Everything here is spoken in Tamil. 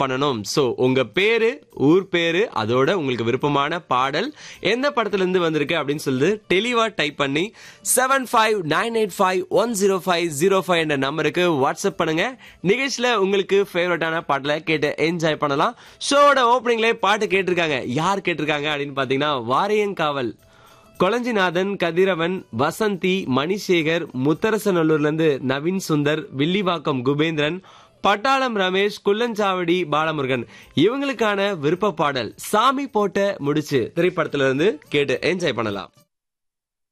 பண்ணணும் சோ உங்க பேரு ஊர் பேரு அதோட உங்களுக்கு விருப்பமான பாடல் எந்த படத்துல இருந்து வந்திருக்கு அப்படின்னு சொல்லி தெளிவா டைப் பண்ணி seven five nine eight five one zero five zero five என்ற நம்பருக்கு வாட்ஸ்அப் பண்ணுங்க நிகழ்ச்சியில உங்களுக்கு ஃபேவரட்டான பாட்டலை கேட்டு என்ஜாய் பண்ணலாம் ஷோட ஓப்பனிங்லேயே பாட்டு கேட்டிருக்காங்க யார் கேட்டிருக்காங்க அப்படின்னு பாத்தீங்கன்னா வாரியங்காவல் கொளஞ்சிநாதன் கதிரவன் வசந்தி மணிசேகர் முத்தரசநல்லூர்ல இருந்து நவீன் சுந்தர் வில்லிவாக்கம் குபேந்திரன் பட்டாளம் ரமேஷ் குள்ளஞ்சாவடி பாலமுருகன் இவங்களுக்கான விருப்ப பாடல் சாமி போட்ட முடிச்சு திரைப்படத்துல இருந்து கேட்டு என்ஜாய் பண்ணலாம்